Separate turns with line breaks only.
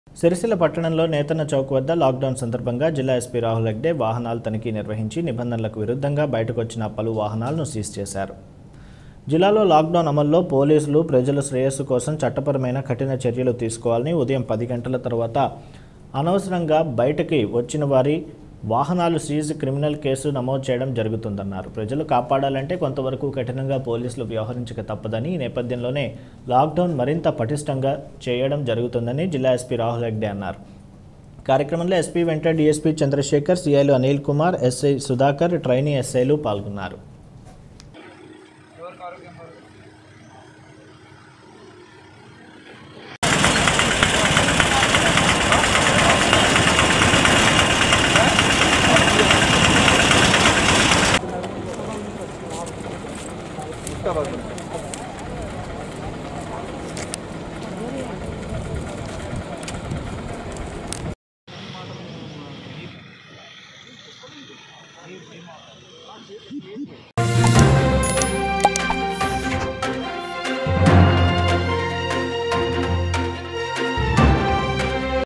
సిరిసిల్ల పట్టణంలో నేతన్న చౌక్ వద్ద లాక్డౌన్ సందర్భంగా జిల్లా ఎస్పీ రాహుల్ హెగ్డే వాహనాల తనిఖీ నిర్వహించి నిబంధనలకు విరుద్ధంగా బయటకొచ్చిన పలు వాహనాలను సీజ్ చేశారు జిల్లాలో లాక్డౌన్ అమల్లో పోలీసులు ప్రజల శ్రేయస్సు కోసం చట్టపరమైన కఠిన చర్యలు తీసుకోవాలని ఉదయం పది గంటల తర్వాత అనవసరంగా బయటకి వచ్చిన వారి వాహనాలు సీజ్ క్రిమినల్ కేసు నమోదు చేయడం జరుగుతుందన్నారు ప్రజలు కాపాడాలంటే కొంతవరకు కఠినంగా పోలీసులు వ్యవహరించక తప్పదని ఈ నేపథ్యంలోనే లాక్డౌన్ మరింత పటిష్టంగా చేయడం జరుగుతుందని జిల్లా ఎస్పీ రాహుల్ హెగ్డే అన్నారు కార్యక్రమంలో ఎస్పీ వెంట డిఎస్పీ చంద్రశేఖర్ సిఐలు అనిల్ కుమార్ ఎస్ఐ సుధాకర్ ట్రైనీ ఎస్ఐలు పాల్గొన్నారు
ఈ